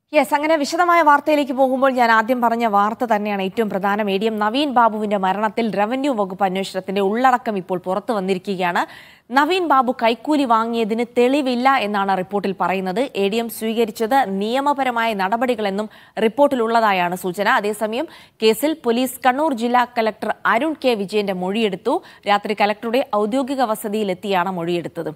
yes അങ്ങനെ വിശദമായ വാർത്തയിലേക്ക് പോകുമ്പോൾ ഞാൻ ആദ്യം പറഞ്ഞ വാർത്ത തന്നെയാണ് ഏറ്റവും പ്രധാനം എ ഡി എം നവീൻ ബാബുവിന്റെ മരണത്തിൽ റവന്യൂ വകുപ്പ് അന്വേഷണത്തിന്റെ ഉള്ളടക്കം ഇപ്പോൾ പുറത്തു വന്നിരിക്കുകയാണ് നവീൻ ബാബു കൈക്കൂലി വാങ്ങിയതിന് തെളിവില്ല എന്നാണ് റിപ്പോർട്ടിൽ പറയുന്നത് എ ഡി എം സ്വീകരിച്ചത് നിയമപരമായ നടപടികളെന്നും റിപ്പോർട്ടിലുള്ളതായാണ് സൂചന അതേസമയം കേസിൽ പോലീസ് കണ്ണൂർ ജില്ലാ കലക്ടർ അരുൺ കെ വിജയന്റെ മൊഴിയെടുത്തു രാത്രി കലക്ടറുടെ ഔദ്യോഗിക വസതിയിലെത്തിയാണ് മൊഴിയെടുത്തത്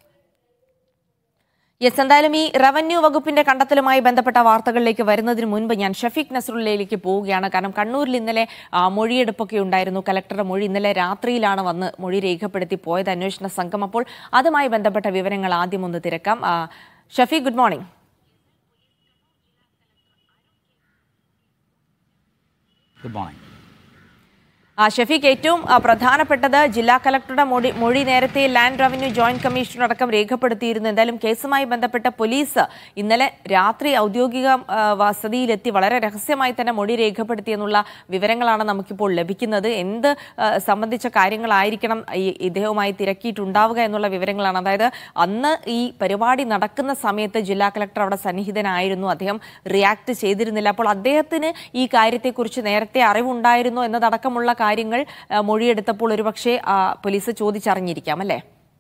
യെസ് എന്തായാലും ഈ റവന്യൂ വകുപ്പിന്റെ കണ്ടെത്തലുമായി ബന്ധപ്പെട്ട വാർത്തകളിലേക്ക് വരുന്നതിന് മുൻപ് ഞാൻ ഷഫീഖ് നസറുല്ലയിലേക്ക് പോവുകയാണ് കാരണം കണ്ണൂരിൽ ഇന്നലെ ആ, മൊഴിയെടുപ്പൊക്കെ ഉണ്ടായിരുന്നു കലക്ടറുടെ മൊഴി ഇന്നലെ രാത്രിയിലാണ് വന്ന് മൊഴി രേഖപ്പെടുത്തി പോയത് അന്വേഷണ സംഘം അപ്പോൾ അതുമായി ബന്ധപ്പെട്ട വിവരങ്ങൾ ആദ്യം ഒന്ന് തിരക്കാം ആ, Shafeeq good morning good morning ആ, ഷഫീഖ് ഏറ്റവും ആ, പ്രധാനപ്പെട്ടത് ജില്ലാ കലക്ടറുടെ മൊഴി മൊഴി നേരത്തെ ലാൻഡ് റവന്യൂ ജോയിന്റ് കമ്മീഷണർ അടക്കം രേഖപ്പെടുത്തിയിരുന്നു എന്തായാലും കേസുമായി ബന്ധപ്പെട്ട പോലീസ് ഇന്നലെ രാത്രി ഔദ്യോഗിക ആ, വസതിയിലെത്തി വളരെ രഹസ്യമായി തന്നെ മൊഴി രേഖപ്പെടുത്തി എന്നുള്ള വിവരങ്ങളാണ് നമുക്കിപ്പോൾ ലഭിക്കുന്നത് എന്ത് ആ, സംബന്ധിച്ച കാര്യങ്ങളായിരിക്കണം ഈ ഇദ്ദേഹവുമായി തിരക്കിയിട്ടുണ്ടാവുക എന്നുള്ള വിവരങ്ങളാണ് അതായത് അന്ന് ഈ പരിപാടി നടക്കുന്ന സമയത്ത് ജില്ലാ കലക്ടർ അവിടെ സന്നിഹിതനായിരുന്നു അദ്ദേഹം റിയാക്ട് ചെയ്തിരുന്നില്ല അപ്പോൾ അദ്ദേഹത്തിന് ഈ കാര്യത്തെക്കുറിച്ച് നേരത്തെ അറിവുണ്ടായിരുന്നോ എന്നതടക്കമുള്ള കാര്യങ്ങൾ ആ, മൊഴിയെടുത്തപ്പോൾ ഒരുപക്ഷെ ആ, പോലീസ് ചോദിച്ചറിഞ്ഞിരിക്കാം അല്ലേ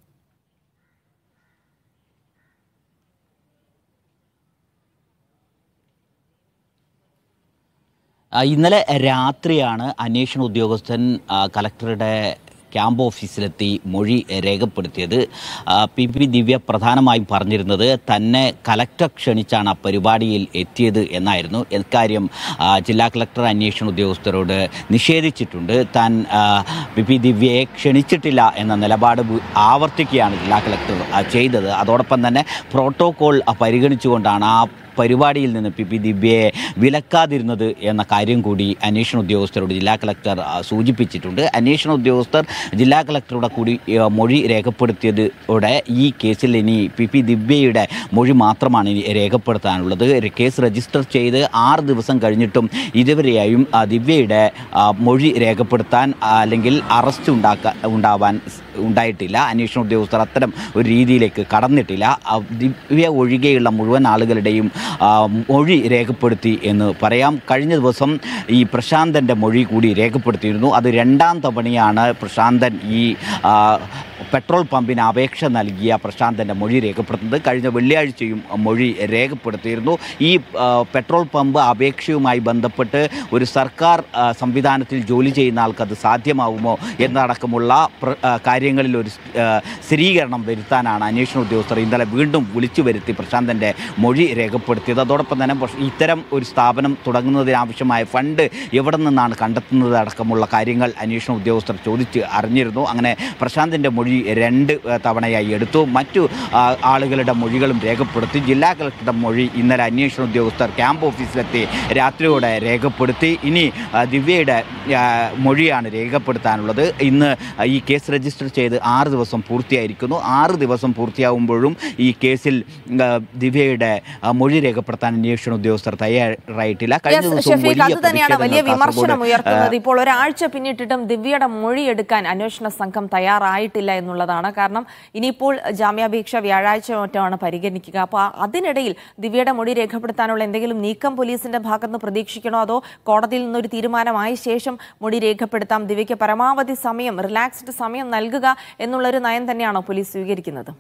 ആ, ഇന്നലെ രാത്രിയാണ് അന്വേഷണ ഉദ്യോഗസ്ഥൻ ആ, കലക്ടറുടെ ക്യാമ്പ് ഓഫീസിലെത്തി മൊഴി രേഖപ്പെടുത്തിയത് ആ, പി പി ദിവ്യ പ്രധാനമായും പറഞ്ഞിരുന്നത് തന്നെ കലക്ടർ ക്ഷണിച്ചാണ് ആ പരിപാടിയിൽ എത്തിയത് എന്നായിരുന്നു ഇക്കാര്യം ആ, ജില്ലാ കളക്ടർ അന്വേഷണ ഉദ്യോഗസ്ഥരോട് നിഷേധിച്ചിട്ടുണ്ട് താൻ ആ, പി പി ദിവ്യയെ ക്ഷണിച്ചിട്ടില്ല എന്ന നിലപാട് വി- ആവർത്തിക്കുകയാണ് ജില്ലാ കളക്ടർ ആ, ചെയ്തത് അതോടൊപ്പം തന്നെ പ്രോട്ടോകോൾ ആ, പരിഗണിച്ചുകൊണ്ടാണ് ആ പരിപാടിയിൽ നിന്ന് പി പി ദിവ്യയെ വിലക്കാതിരുന്നത് എന്ന കാര്യം കൂടി അന്വേഷണ ഉദ്യോഗസ്ഥരോട് ജില്ലാ കളക്ടർ ആ, സൂചിപ്പിച്ചിട്ടുണ്ട് അന്വേഷണ ഉദ്യോഗസ്ഥർ ജില്ലാ കളക്ടറുടെ കൂടി ആ, മൊഴി രേഖപ്പെടുത്തിയതോടെ ഈ കേസിൽ ഇനി പി പി ദിവ്യയുടെ മൊഴി മാത്രമാണ് ഇനി രേഖപ്പെടുത്താനുള്ളത് ഒരു കേസ് രജിസ്റ്റർ ചെയ്ത് ആറ് ദിവസം കഴിഞ്ഞിട്ടും ഇതുവരെയായും ആ, ദിവ്യയുടെ ആ, മൊഴി രേഖപ്പെടുത്താൻ ആ, അല്ലെങ്കിൽ അറസ്റ്റ് ഉണ്ടാക്കാൻ ഉണ്ടാവാൻ സ് ഉണ്ടായിട്ടില്ല അന്വേഷണ ഉദ്യോഗസ്ഥർ അത്തരം ഒരു രീതിയിലേക്ക് കടന്നിട്ടില്ല ആ, ദിവ്യ ഒഴികെയുള്ള മുഴുവൻ ആളുകളുടെയും ആ, മൊഴി രേഖപ്പെടുത്തി എന്ന് പറയാം കഴിഞ്ഞ ദിവസം ഈ പ്രശാന്തൻ്റെ മൊഴി കൂടി രേഖപ്പെടുത്തിയിരുന്നു അത് രണ്ടാം തവണയാണ് പ്രശാന്തൻ ഈ ആ, പെട്രോൾ പമ്പിന് അപേക്ഷ നൽകിയ പ്രശാന്തൻ്റെ മൊഴി രേഖപ്പെടുത്തുന്നത് കഴിഞ്ഞ വെള്ളിയാഴ്ചയും മൊഴി രേഖപ്പെടുത്തിയിരുന്നു ഈ ആ, പെട്രോൾ പമ്പ് അപേക്ഷയുമായി ബന്ധപ്പെട്ട് ഒരു സർക്കാർ ആ, സംവിധാനത്തിൽ ജോലി ചെയ്യുന്ന ആൾക്ക് അത് സാധ്യമാവുമോ എന്നടക്കമുള്ള പ്ര- ആ, കാര്യങ്ങളിൽ ഒരു സ്- ആ, സ്ഥിരീകരണം വരുത്താനാണ് അന്വേഷണ ഉദ്യോഗസ്ഥർ ഇന്നലെ വീണ്ടും വിളിച്ചു വരുത്തി പ്രശാന്തൻ്റെ മൊഴി രേഖപ്പെടുത്തിയത് അതോടൊപ്പം തന്നെ പ്രശ്- ഇത്തരം ഒരു സ്ഥാപനം തുടങ്ങുന്നതിനാവശ്യമായ ഫണ്ട് എവിടെ നിന്നാണ് കണ്ടെത്തുന്നത് അടക്കമുള്ള കാര്യങ്ങൾ അന്വേഷണ ഉദ്യോഗസ്ഥർ ചോദിച്ച് അറിഞ്ഞിരുന്നു അങ്ങനെ പ്രശാന്തിൻ്റെ മൊഴി രണ്ട് ആ, തവണയായി എടുത്തു മറ്റു ആ, ആളുകളുടെ മൊഴികളും രേഖപ്പെടുത്തി ജില്ലാ കളക്ടറുടെ മൊഴി ഇന്നലെ അന്വേഷണ ഉദ്യോഗസ്ഥർ ക്യാമ്പ് ഓഫീസിലെത്തി രാത്രിയോടെ രേഖപ്പെടുത്തി ഇനി ആ, ദിവ്യയുടെ ആ, മൊഴിയാണ് രേഖപ്പെടുത്താനുള്ളത് ഇന്ന് ഈ കേസ് രജിസ്റ്റർ ചെയ്ത് ആറ് ദിവസം പൂർത്തിയായിരിക്കുന്നു ആറ് ദിവസം പൂർത്തിയാവുമ്പോഴും ഈ കേസിൽ ആ, ദിവ്യയുടെ ആ, മൊഴി രേഖപ്പെടുത്താൻ അന്വേഷണ ഉദ്യോഗസ്ഥർ തയ്യാറായിട്ടില്ല കഴിഞ്ഞ യെസ്, ദിവസം ഷഫീഖ് അത് വലിയ തന്നെയാണ് വലിയ പ്രതിഷേധങ്ങൾ വിമർശനം കാസർഗോഡ്, ഉയർത്തുന്നത് ഇപ്പോൾ ഒരാഴ്ച പിന്നിട്ടിട്ടും ദിവ്യയുടെ മൊഴി എടുക്കാൻ അന്വേഷണ സംഘം തയ്യാറായിട്ടില്ല എന്നുള്ളതാണ് കാരണം ഇനിയിപ്പോൾ ജാമ്യാപേക്ഷ വ്യാഴാഴ്ച മറ്റാണ് പരിഗണിക്കുക അപ്പോൾ അതിനിടയിൽ ദിവ്യയുടെ മൊഴി രേഖപ്പെടുത്താനുള്ള എന്തെങ്കിലും നീക്കം പോലീസിന്റെ ഭാഗത്തുനിന്ന് പ്രതീക്ഷിക്കണോ അതോ കോടതിയിൽ നിന്നൊരു തീരുമാനമായ ശേഷം മൊഴി രേഖപ്പെടുത്താം ദിവ്യയ്ക്ക് പരമാവധി സമയം റിലാക്സ്ഡ് സമയം നൽകുക എന്നുള്ളൊരു നയം തന്നെയാണോ പോലീസ് സ്വീകരിക്കുന്നത്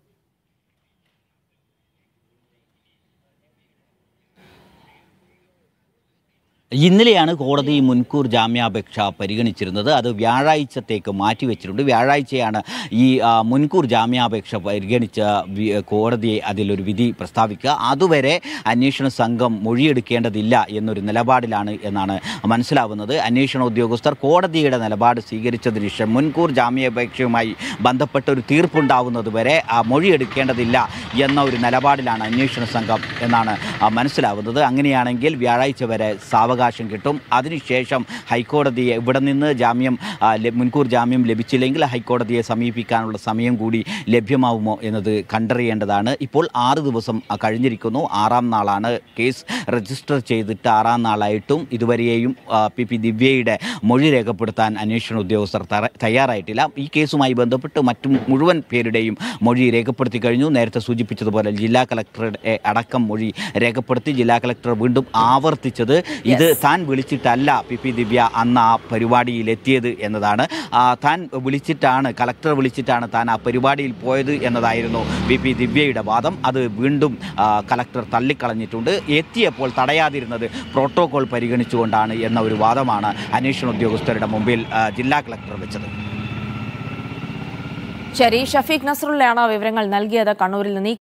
ഇന്നലെയാണ് കോടതി മുൻകൂർ ജാമ്യാപേക്ഷ പരിഗണിച്ചിരുന്നത് അത് വ്യാഴാഴ്ചത്തേക്ക് മാറ്റിവെച്ചിട്ടുണ്ട് വ്യാഴാഴ്ചയാണ് ഈ ആ, മുൻകൂർ ജാമ്യാപേക്ഷ പരിഗണിച്ച വി- കോടതി അതിലൊരു വിധി പ്രസ്താവിക്കുക അതുവരെ അന്വേഷണ സംഘം മൊഴിയെടുക്കേണ്ടതില്ല എന്നൊരു നിലപാടിലാണ് എന്നാണ് മനസ്സിലാവുന്നത് അന്വേഷണ ഉദ്യോഗസ്ഥർ കോടതിയുടെ നിലപാട് സ്വീകരിച്ചതിന് ശേഷം മുൻകൂർ ജാമ്യാപേക്ഷയുമായി ബന്ധപ്പെട്ട ഒരു തീർപ്പുണ്ടാവുന്നത് വരെ ആ മൊഴിയെടുക്കേണ്ടതില്ല എന്ന ഒരു നിലപാടിലാണ് അന്വേഷണ സംഘം എന്നാണ് ആ, മനസ്സിലാവുന്നത് അങ്ങനെയാണെങ്കിൽ വ്യാഴാഴ്ച വരെ സാവകാശം സാവകാശം കിട്ടും അതിനുശേഷം ഹൈക്കോടതിയെ ഇവിടെ നിന്ന് ജാമ്യം ആ, ല- മുൻകൂർ ജാമ്യം ലഭിച്ചില്ലെങ്കിൽ ഹൈക്കോടതിയെ സമീപിക്കാനുള്ള സമയം കൂടി ലഭ്യമാവുമോ എന്നത് കണ്ടറിയേണ്ടതാണ് ഇപ്പോൾ ആറ് ദിവസം ആ, കഴിഞ്ഞിരിക്കുന്നു ആറാം നാളാണ് കേസ് രജിസ്റ്റർ ചെയ്തിട്ട് ആറാം നാളായിട്ടും ഇതുവരെയും ആ, പി പി ദിവ്യയുടെ മൊഴി രേഖപ്പെടുത്താൻ അന്വേഷണ ഉദ്യോഗസ്ഥർ തറ- തയ്യാറായിട്ടില്ല ഈ കേസുമായി ബന്ധപ്പെട്ട് മറ്റു മുഴുവൻ പേരുടെയും മൊഴി രേഖപ്പെടുത്തി കഴിഞ്ഞു നേരത്തെ സൂചിപ്പിച്ചതുപോലെ ജില്ലാ കളക്ടറുടെ അടക്കം മൊഴി രേഖപ്പെടുത്തി ജില്ലാ കളക്ടർ വീണ്ടും ആവർത്തിച്ചത് ഇത് താൻ വിളിച്ചിട്ടല്ല പി പി ദിവ്യ അന്ന് ആ പരിപാടിയിൽ എത്തിയത് എന്നതാണ് ആ, താൻ വിളിച്ചിട്ടാണ് കളക്ടർ വിളിച്ചിട്ടാണ് താൻ ആ പരിപാടിയിൽ പോയത് എന്നതായിരുന്നു പി പി ദിവ്യയുടെ വാദം അത് വീണ്ടും ആ, കളക്ടർ തള്ളിക്കളഞ്ഞിട്ടുണ്ട് എത്തിയപ്പോൾ തടയാതിരുന്നത് പ്രോട്ടോകോൾ പരിഗണിച്ചുകൊണ്ടാണ് എന്ന ഒരു വാദമാണ് അന്വേഷണ ഉദ്യോഗസ്ഥരുടെ മുമ്പിൽ ആ, ജില്ലാ കളക്ടർ വെച്ചത് ശരി ഷഫീഖ് നസറുള്ളയാണ് വിവരങ്ങൾ നൽകിയത് കണ്ണൂരിൽ നിന്ന് ഈ